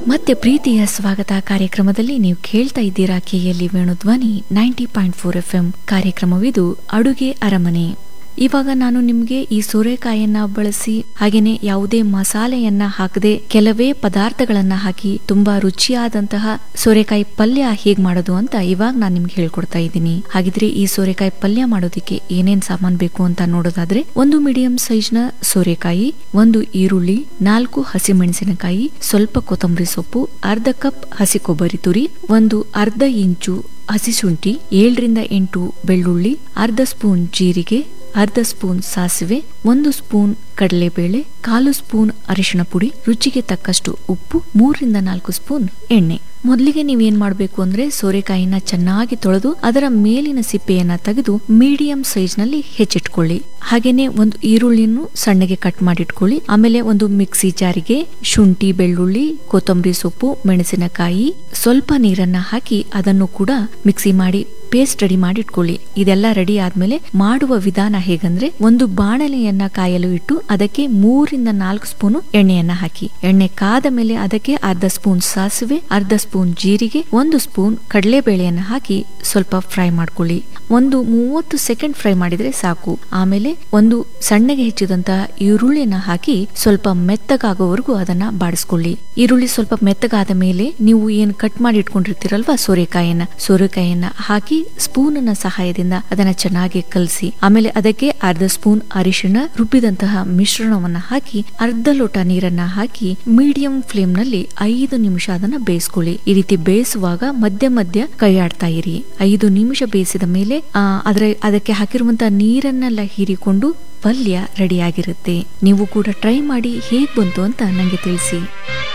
ಮತ್ತೆ ಪ್ರೀತಿಯ ಸ್ವಾಗತ ಕಾರ್ಯಕ್ರಮದಲ್ಲಿ ನೀವು ಕೇಳ್ತಾ ಇದ್ದೀರಾ KLE Venudhwani ninety point four F M ಕಾರ್ಯಕ್ರಮವಿದು ಅಡುಗೆ ಅರಮನೆ ಇವಾಗ ನಾನು ನಿಮ್ಗೆ ಈ ಸೋರೆಕಾಯನ್ನ ಬಳಸಿ ಹಾಗೇನೆ ಯಾವುದೇ ಮಸಾಲೆಯನ್ನ ಹಾಕದೆ ಕೆಲವೇ ಪದಾರ್ಥಗಳನ್ನ ಹಾಕಿ ತುಂಬಾ ರುಚಿಯಾದಂತಹ ಸೋರೆಕಾಯಿ ಪಲ್ಯ ಹೇಗ್ ಮಾಡೋದು ಅಂತ ಇವಾಗ ನಾನು ನಿಮ್ಗೆ ಹೇಳ್ಕೊಡ್ತಾ ಇದ್ದೀನಿ ಹಾಗಿದ್ರೆ ಈ ಸೋರೆಕಾಯಿ ಪಲ್ಯ ಮಾಡೋದಿಕ್ಕೆ ಏನೇನ್ ಸಾಮಾನ್ ಬೇಕು ಅಂತ ನೋಡೋದಾದ್ರೆ ಒಂದು ಮೀಡಿಯಂ ಸೈಜ್ ನ ಸೋರೆಕಾಯಿ ಒಂದು ಈರುಳ್ಳಿ ನಾಲ್ಕು ಹಸಿಮೆಣಸಿನಕಾಯಿ ಸ್ವಲ್ಪ ಕೊತ್ತಂಬರಿ ಸೊಪ್ಪು ಅರ್ಧ ಕಪ್ ಹಸಿ ಕೊಬ್ಬರಿ ತುರಿ ಒಂದು ಅರ್ಧ ಇಂಚು ಹಸಿ ಶುಂಠಿ ಏಳರಿಂದ ಎಂಟು ಬೆಳ್ಳುಳ್ಳಿ ಅರ್ಧ ಸ್ಪೂನ್ ಜೀರಿಗೆ ಅರ್ಧ ಸ್ಪೂನ್ ಸಾಸಿವೆ ಒಂದು ಸ್ಪೂನ್ ಕಡಲೆಬೇಳೆ ಕಾಲು ಸ್ಪೂನ್ ಅರಿಶಿಣ ಪುಡಿ ರುಚಿಗೆ ತಕ್ಕಷ್ಟು ಉಪ್ಪು ಮೂರರಿಂದ ನಾಲ್ಕು ಸ್ಪೂನ್ ಎಣ್ಣೆ ಮೊದಲಿಗೆ ನೀವೇನ್ ಮಾಡಬೇಕು ಅಂದ್ರೆ ಸೋರೆಕಾಯಿನ ಚೆನ್ನಾಗಿ ತೊಳೆದು ಅದರ ಮೇಲಿನ ಸಿಪ್ಪೆಯನ್ನ ತೆಗೆದು ಮೀಡಿಯಂ ಸೈಜ್ ನಲ್ಲಿ ಹೆಚ್ಚಿಟ್ಕೊಳ್ಳಿ ಹಾಗೇನೆ ಒಂದು ಈರುಳ್ಳಿಯನ್ನು ಸಣ್ಣಗೆ ಕಟ್ ಮಾಡಿಟ್ಕೊಳ್ಳಿ ಆಮೇಲೆ ಒಂದು ಮಿಕ್ಸಿ ಜಾರಿಗೆ ಶುಂಠಿ ಬೆಳ್ಳುಳ್ಳಿ ಕೊತ್ತಂಬರಿ ಸೊಪ್ಪು ಮೆಣಸಿನಕಾಯಿ ಸ್ವಲ್ಪ ನೀರನ್ನ ಹಾಕಿ ಅದನ್ನು ಕೂಡ ಮಿಕ್ಸಿ ಮಾಡಿ ಪೇಸ್ಟ್ ರೆಡಿ ಮಾಡಿ ಇಟ್ಕೊಳ್ಳಿ ಇದೆಲ್ಲ ರೆಡಿ ಆದ್ಮೇಲೆ ಮಾಡುವ ವಿಧಾನ ಹೇಗಂದ್ರೆ ಒಂದು ಬಾಣಲೆಯನ್ನ ಕಾಯಲು ಇಟ್ಟು ಅದಕ್ಕೆ ಮೂರಿಂದ ನಾಲ್ಕು ಸ್ಪೂನ್ ಎಣ್ಣೆಯನ್ನ ಹಾಕಿ ಎಣ್ಣೆ ಕಾದ ಮೇಲೆ ಅದಕ್ಕೆ ಅರ್ಧ ಸ್ಪೂನ್ ಸಾಸಿವೆ ಅರ್ಧ ಸ್ಪೂನ್ ಜೀರಿಗೆ ಒಂದು ಸ್ಪೂನ್ ಕಡಲೆಬೇಳೆಯನ್ನ ಹಾಕಿ ಸ್ವಲ್ಪ ಫ್ರೈ ಮಾಡ್ಕೊಳ್ಳಿ ಒಂದು ಮೂವತ್ತು ಸೆಕೆಂಡ್ ಫ್ರೈ ಮಾಡಿದ್ರೆ ಸಾಕು ಆಮೇಲೆ ಒಂದು ಸಣ್ಣಗೆ ಹೆಚ್ಚಿದಂತಹ ಈರುಳ್ಳಿಯನ್ನ ಹಾಕಿ ಸ್ವಲ್ಪ ಮೆತ್ತಗಾಗೋವರೆಗೂ ಅದನ್ನ ಬಾಡಿಸ್ಕೊಳ್ಳಿ ಈರುಳ್ಳಿ ಸ್ವಲ್ಪ ಮೆತ್ತಗಾದ ಮೇಲೆ ನೀವು ಏನ್ ಕಟ್ ಮಾಡಿ ಇಟ್ಕೊಂಡಿರ್ತೀರಲ್ವಾ ಸೋರೆಕಾಯನ್ನ ಸೋರೆಕಾಯನ್ನ ಹಾಕಿ ಸ್ಪೂನ್ ಸಹಾಯದಿಂದ ಅದನ್ನ ಚೆನ್ನಾಗಿ ಕಲಸಿ ಆಮೇಲೆ ಅದಕ್ಕೆ ಅರ್ಧ ಸ್ಪೂನ್ ಅರಿಶಿಣ ರುಬ್ಬಿದಂತಹ ಮಿಶ್ರಣವನ್ನ ಹಾಕಿ ಅರ್ಧ ಲೋಟ ನೀರನ್ನ ಹಾಕಿ ಮೀಡಿಯಂ ಫ್ಲೇಮ್ ನಲ್ಲಿ ಐದು ನಿಮಿಷ ಅದನ್ನ ಬೇಯಿಸ್ಕೊಳ್ಳಿ ಈ ರೀತಿ ಬೇಯಿಸುವಾಗ ಮಧ್ಯ ಮಧ್ಯ ಕೈ ಆಡ್ತಾ ಇರಿ ಐದು ನಿಮಿಷ ಬೇಯಿಸಿದ ಮೇಲೆ ಆ, ಅದರ ಅದಕ್ಕೆ ಹಾಕಿರುವಂತಹ ನೀರನ್ನೆಲ್ಲ ಹೀರಿಕೊಂಡು ಪಲ್ಯ ರೆಡಿಯಾಗಿರುತ್ತೆ ನೀವು ಕೂಡ ಟ್ರೈ ಮಾಡಿ ಹೇಗ್ ಬಂತು ಅಂತ ನಂಗೆ ತಿಳಿಸಿ